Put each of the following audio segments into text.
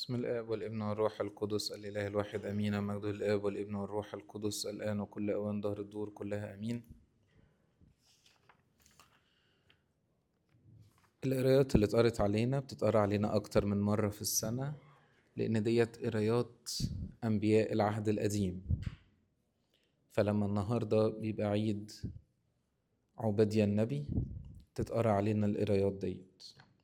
بسم الآب والابن والروح القدس الإله الواحد أمين مجد الآب والابن والروح القدس الآن وكل أوان ظهر الدور كلها أمين القرايات اللي اتقرت علينا بتتقرا علينا أكتر من مرة في السنة لأن ديت قرايات أنبياء العهد القديم فلما النهاردة بيبقى عيد عبادية النبي تتقرا علينا القرايات ديت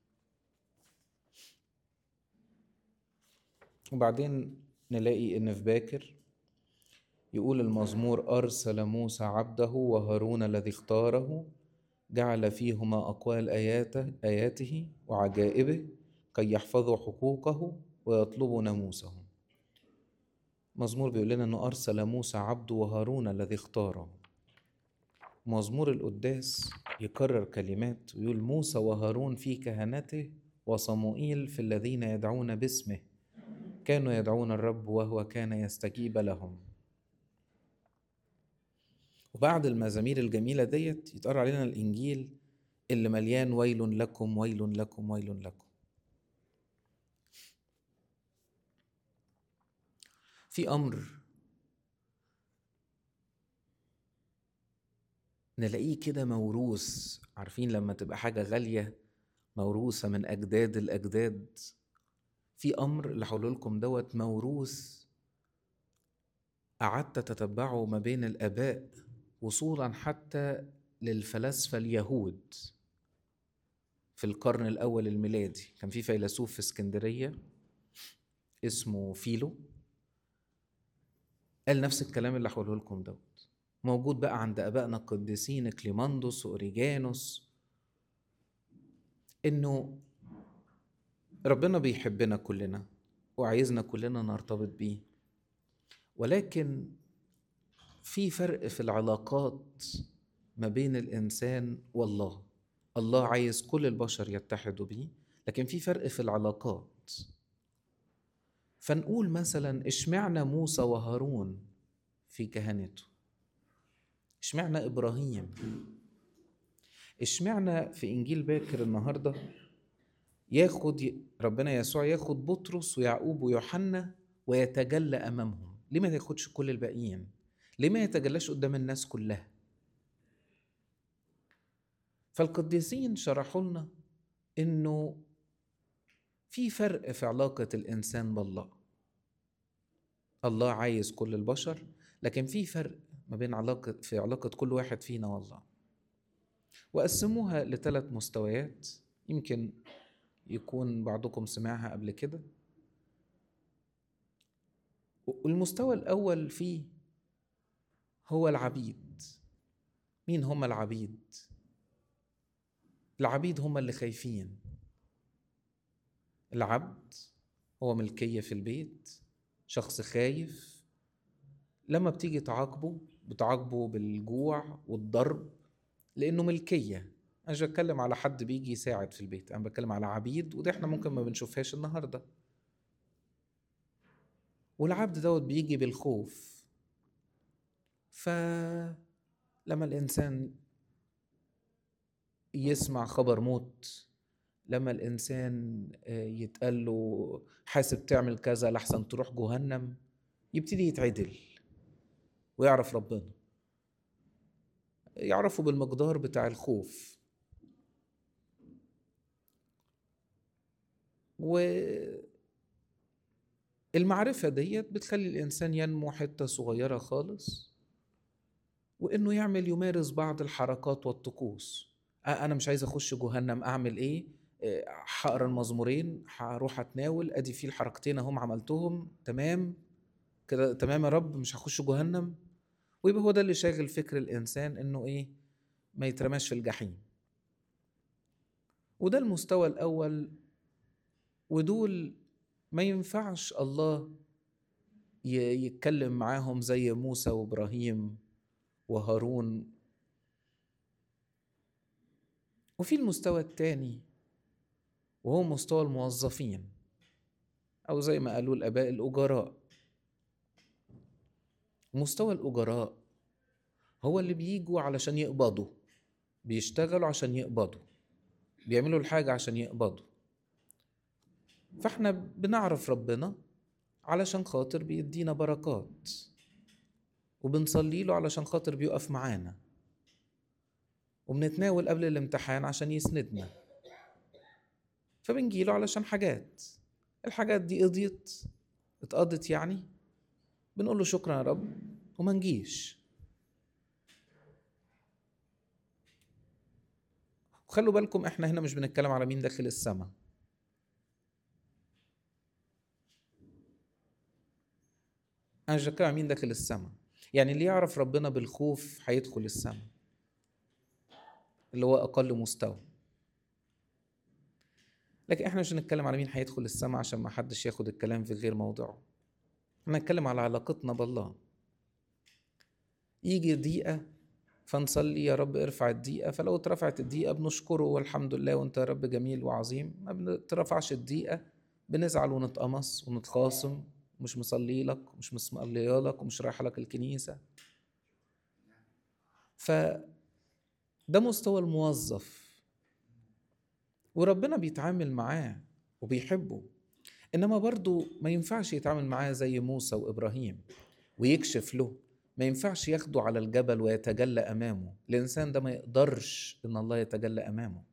وبعدين نلاقي إن في باكر يقول المزمور أرسل موسى عبده وهارون الذي اختاره جعل فيهما أقوال آياته, آياته وعجائبه كي يحفظوا حقوقه ويطلبوا ناموسه مزمور بيقول لنا أنه أرسل موسى عبده وهارون الذي اختاره مزمور القداس يكرر كلمات ويقول موسى وهارون في كهنته وصموئيل في الذين يدعون باسمه كانوا يدعون الرب وهو كان يستجيب لهم وبعد المزامير الجميلة ديت يتقرأ علينا الإنجيل اللي مليان ويل لكم ويل لكم ويل لكم في أمر نلاقيه كده موروث عارفين لما تبقى حاجة غالية موروثة من أجداد الأجداد في أمر اللي هقوله لكم دوت موروث قعدت تتبعه ما بين الآباء وصولا حتى للفلاسفة اليهود في القرن الأول الميلادي كان في فيلسوف في اسكندرية اسمه فيلو قال نفس الكلام اللي هقوله لكم دوت موجود بقى عند آبائنا القديسين كليماندوس وأوريجانوس إنه ربنا بيحبنا كلنا وعايزنا كلنا نرتبط بيه ولكن في فرق في العلاقات ما بين الإنسان والله الله عايز كل البشر يتحدوا بيه لكن في فرق في العلاقات فنقول مثلا اشمعنى موسى وهارون في كهنته اشمعنى إبراهيم اشمعنى في إنجيل باكر النهارده ياخد ربنا يسوع ياخد بطرس ويعقوب ويوحنا ويتجلى امامهم ليه ما ياخدش كل الباقيين ليه ما يتجلاش قدام الناس كلها فالقديسين شرحوا لنا انه في فرق في علاقة الإنسان بالله الله عايز كل البشر لكن في فرق ما بين علاقة في علاقة كل واحد فينا والله وقسموها لثلاث مستويات يمكن يكون بعضكم سمعها قبل كده والمستوى الأول فيه هو العبيد مين هم العبيد؟ العبيد هم اللي خايفين العبد هو ملكية في البيت شخص خايف لما بتيجي تعاقبه بتعاقبه بالجوع والضرب لأنه ملكية انا مش بتكلم على حد بيجي يساعد في البيت انا بتكلم على عبيد وده احنا ممكن ما بنشوفهاش النهارده والعبد دوت بيجي بالخوف فلما الانسان يسمع خبر موت لما الانسان يتقال له حاسب تعمل كذا لحسن تروح جهنم يبتدي يتعدل ويعرف ربنا يعرفه بالمقدار بتاع الخوف والمعرفة ديت بتخلي الإنسان ينمو حتة صغيرة خالص وإنه يعمل يمارس بعض الحركات والطقوس أنا مش عايز أخش جهنم أعمل إيه؟ هقرا المزمورين هروح أتناول أدي فيه الحركتين أهم عملتهم تمام كده تمام يا رب مش هخش جهنم ويبقى هو ده اللي شاغل فكر الإنسان إنه إيه؟ ما يترماش في الجحيم وده المستوى الأول ودول ما ينفعش الله يتكلم معاهم زي موسى وابراهيم وهارون وفي المستوى الثاني وهو مستوى الموظفين او زي ما قالوا الاباء الاجراء مستوى الاجراء هو اللي بيجوا علشان يقبضوا بيشتغلوا عشان يقبضوا بيعملوا الحاجه عشان يقبضوا فاحنا بنعرف ربنا علشان خاطر بيدينا بركات وبنصلي له علشان خاطر بيقف معانا وبنتناول قبل الامتحان عشان يسندنا فبنجيله علشان حاجات الحاجات دي قضيت اتقضت يعني بنقول له شكرا يا رب وما نجيش خلوا بالكم احنا هنا مش بنتكلم على مين داخل السماء انا مش بتكلم على مين داخل السماء يعني اللي يعرف ربنا بالخوف هيدخل السماء اللي هو اقل مستوى لكن احنا مش هنتكلم على مين هيدخل السماء عشان ما حدش ياخد الكلام في غير موضعه احنا هنتكلم على علاقتنا بالله يجي ضيقة فنصلي يا رب ارفع الضيقة فلو اترفعت الضيقة بنشكره والحمد لله وانت يا رب جميل وعظيم ما بترفعش الضيقة بنزعل ونتقمص ونتخاصم مش مصلي لك ومش مصلي لك ومش رايح لك الكنيسة ف ده مستوى الموظف وربنا بيتعامل معاه وبيحبه انما برضو ما ينفعش يتعامل معاه زي موسى وابراهيم ويكشف له ما ينفعش ياخده على الجبل ويتجلى امامه الانسان ده ما يقدرش ان الله يتجلى امامه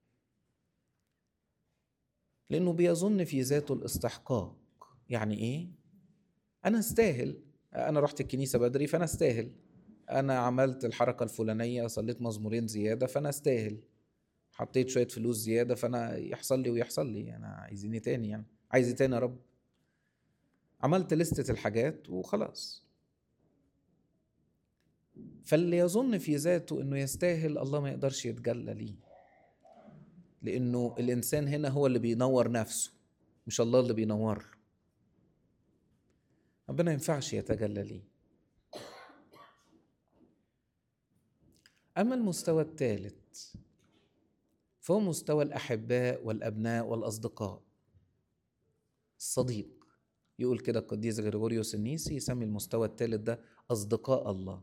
لانه بيظن في ذاته الاستحقاق يعني ايه انا استاهل انا رحت الكنيسه بدري فانا استاهل انا عملت الحركه الفلانيه صليت مزمورين زياده فانا استاهل حطيت شويه فلوس زياده فانا يحصل لي ويحصل لي انا عايزيني تاني يعني عايز إيه تاني يا رب عملت لستة الحاجات وخلاص فاللي يظن في ذاته انه يستاهل الله ما يقدرش يتجلى ليه لانه الانسان هنا هو اللي بينور نفسه مش الله اللي بينور له ربنا ما ينفعش يتجلى ليه اما المستوى الثالث فهو مستوى الاحباء والابناء والاصدقاء الصديق يقول كده القديس غريغوريوس النيسي يسمي المستوى الثالث ده اصدقاء الله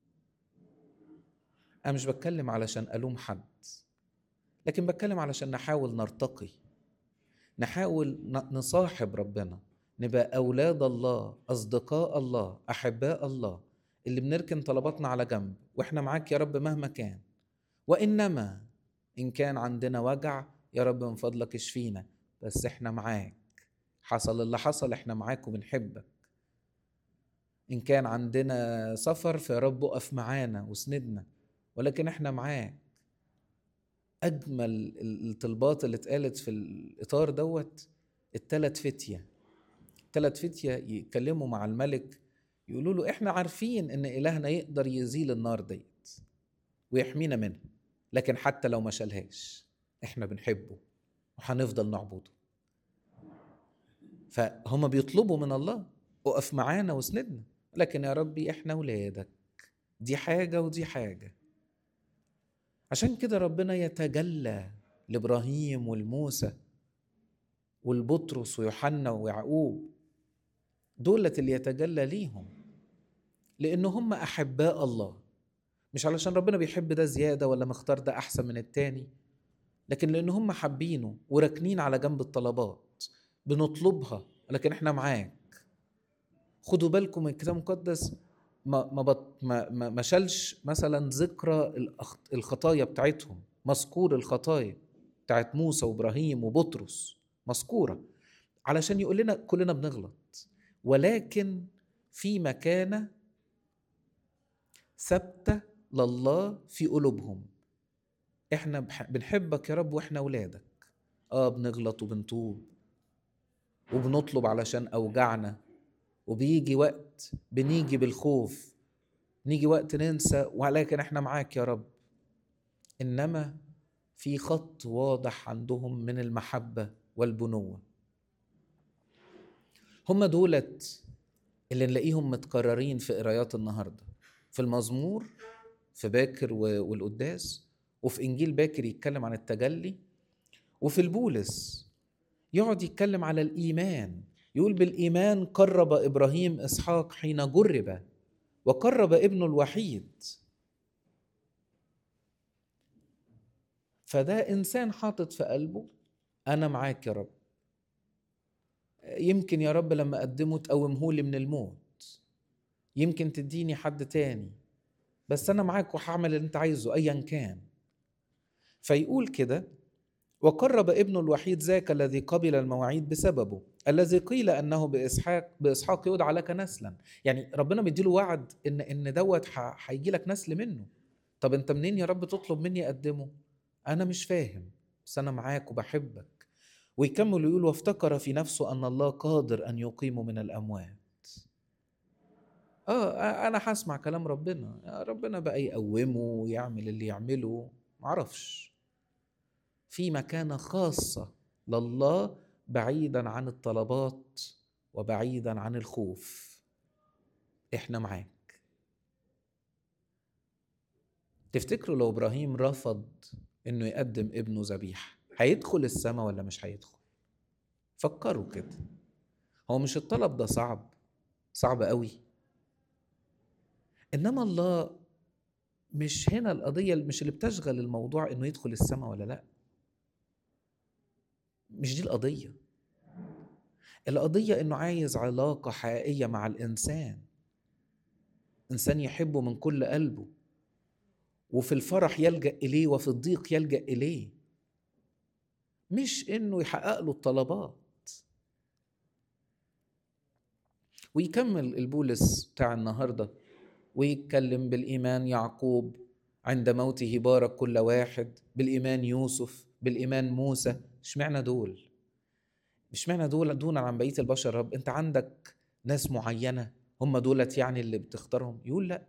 انا مش بتكلم علشان الوم حد لكن بتكلم علشان نحاول نرتقي نحاول نصاحب ربنا نبقى اولاد الله اصدقاء الله احباء الله اللي بنركن طلباتنا على جنب واحنا معاك يا رب مهما كان وانما ان كان عندنا وجع يا رب من فضلك اشفينا بس احنا معاك حصل اللي حصل احنا معاك وبنحبك ان كان عندنا سفر فيا رب اقف معانا واسندنا ولكن احنا معاك اجمل الطلبات اللي اتقالت في الاطار دوت التلات فتيه التلات فتيه يتكلموا مع الملك يقولوا له احنا عارفين ان الهنا يقدر يزيل النار ديت ويحمينا منها لكن حتى لو ما شالهاش احنا بنحبه وهنفضل نعبده فهم بيطلبوا من الله اقف معانا واسندنا لكن يا ربي احنا ولادك دي حاجة ودي حاجة عشان كده ربنا يتجلى لابراهيم والموسى والبطرس ويوحنا ويعقوب دولة اللي يتجلى ليهم لأن هم أحباء الله مش علشان ربنا بيحب ده زيادة ولا مختار ده أحسن من التاني لكن لأن هم حابينه وراكنين على جنب الطلبات بنطلبها لكن احنا معاك خدوا بالكم من الكتاب المقدس ما ما بط ما ما, ما شالش مثلا ذكرى الخطايا بتاعتهم مذكور الخطايا بتاعت موسى وابراهيم وبطرس مذكوره علشان يقول لنا كلنا بنغلط ولكن في مكانه ثابته لله في قلوبهم احنا بنحبك يا رب واحنا اولادك اه بنغلط وبنتوب وبنطلب علشان اوجعنا وبيجي وقت بنيجي بالخوف نيجي وقت ننسى ولكن احنا معاك يا رب انما في خط واضح عندهم من المحبه والبنوه هم دولت اللي نلاقيهم متكررين في قرايات النهارده في المزمور في باكر والقداس وفي انجيل باكر يتكلم عن التجلي وفي البولس يقعد يتكلم على الايمان يقول بالايمان قرب ابراهيم اسحاق حين جرب وقرب ابنه الوحيد فده انسان حاطط في قلبه انا معاك يا رب يمكن يا رب لما اقدمه تقومهولي من الموت يمكن تديني حد تاني بس انا معاك وهعمل اللي انت عايزه ايا كان فيقول كده وقرب ابنه الوحيد ذاك الذي قبل المواعيد بسببه الذي قيل انه باسحاق باسحاق يدعى لك نسلا يعني ربنا مديله وعد ان ان دوت هيجي لك نسل منه طب انت منين يا رب تطلب مني اقدمه انا مش فاهم بس انا معاك وبحبك ويكمل ويقول وافتكر في نفسه ان الله قادر ان يقيمه من الاموات اه انا هسمع كلام ربنا ربنا بقى يقومه ويعمل اللي يعمله معرفش في مكانه خاصه لله بعيدا عن الطلبات وبعيدا عن الخوف احنا معاك تفتكروا لو ابراهيم رفض انه يقدم ابنه ذبيحه هيدخل السماء ولا مش هيدخل فكروا كده هو مش الطلب ده صعب صعب قوي انما الله مش هنا القضيه مش اللي بتشغل الموضوع انه يدخل السماء ولا لا مش دي القضيه القضيه انه عايز علاقه حقيقيه مع الانسان انسان يحبه من كل قلبه وفي الفرح يلجا اليه وفي الضيق يلجا اليه مش انه يحقق له الطلبات ويكمل البولس بتاع النهارده ويتكلم بالايمان يعقوب عند موته بارك كل واحد بالايمان يوسف بالايمان موسى اشمعنى دول اشمعنى دول دون عن بقيه البشر رب انت عندك ناس معينه هم دولت يعني اللي بتختارهم يقول لا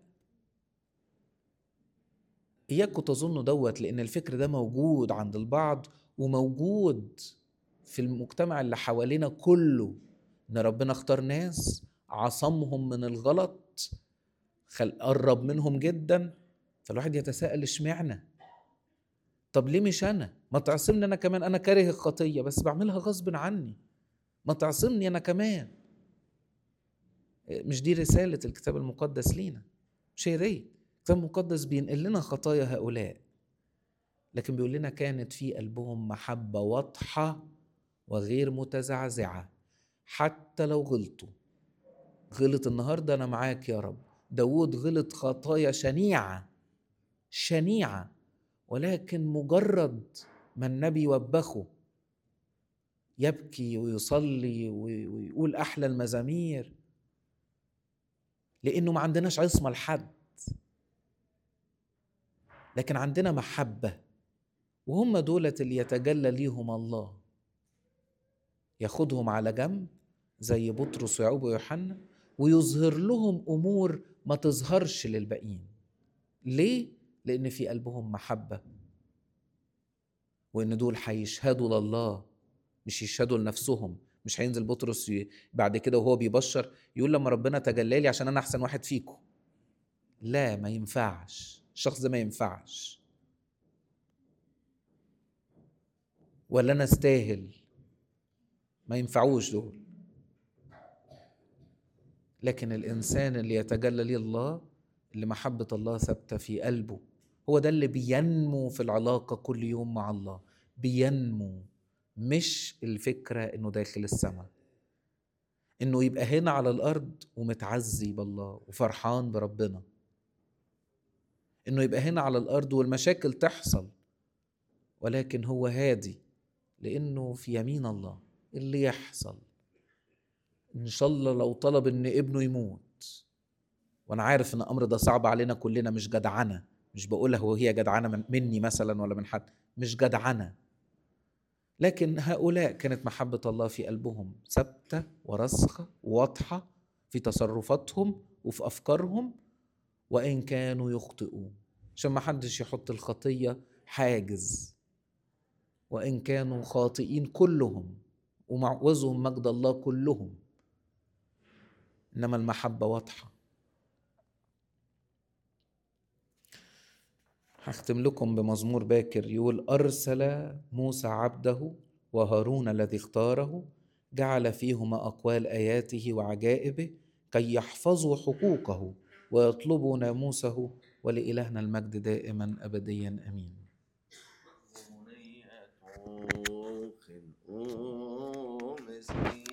اياكم تظنوا دوت لان الفكر ده موجود عند البعض وموجود في المجتمع اللي حوالينا كله ان ربنا اختار ناس عصمهم من الغلط خل قرب منهم جدا فالواحد يتساءل اشمعنى طب ليه مش انا ما تعصمني انا كمان انا كاره الخطيه بس بعملها غصب عني ما تعصمني انا كمان مش دي رساله الكتاب المقدس لينا مش هي دي الكتاب المقدس بينقل لنا خطايا هؤلاء لكن بيقول لنا كانت في قلبهم محبه واضحه وغير متزعزعه حتى لو غلطوا غلط النهارده انا معاك يا رب داود غلط خطايا شنيعه شنيعه ولكن مجرد ما النبي وبخه يبكي ويصلي ويقول احلى المزامير لانه ما عندناش عصمه لحد لكن عندنا محبه وهم دولة اللي يتجلى ليهم الله ياخدهم على جنب زي بطرس ويعقوب ويوحنا ويظهر لهم امور ما تظهرش للباقيين ليه لان في قلبهم محبه وان دول هيشهدوا لله مش يشهدوا لنفسهم مش هينزل بطرس بعد كده وهو بيبشر يقول لما ربنا تجلى لي عشان انا احسن واحد فيكم لا ما ينفعش الشخص ده ما ينفعش ولا انا استاهل ما ينفعوش دول لكن الانسان اللي يتجلى ليه الله اللي محبه الله ثابته في قلبه هو ده اللي بينمو في العلاقه كل يوم مع الله بينمو مش الفكره انه داخل السماء انه يبقى هنا على الارض ومتعزي بالله وفرحان بربنا انه يبقى هنا على الارض والمشاكل تحصل ولكن هو هادي لانه في يمين الله اللي يحصل ان شاء الله لو طلب ان ابنه يموت وانا عارف ان الامر ده صعب علينا كلنا مش جدعنه مش بقولها وهي جدعنه من مني مثلا ولا من حد مش جدعنه لكن هؤلاء كانت محبه الله في قلبهم ثابته وراسخه وواضحه في تصرفاتهم وفي افكارهم وان كانوا يخطئون عشان ما حدش يحط الخطيه حاجز وان كانوا خاطئين كلهم ومعوزهم مجد الله كلهم انما المحبه واضحه هختم لكم بمزمور باكر يقول ارسل موسى عبده وهارون الذي اختاره جعل فيهما اقوال اياته وعجائبه كي يحفظوا حقوقه ويطلبوا ناموسه ولإلهنا المجد دائما أبديا أمين مسكين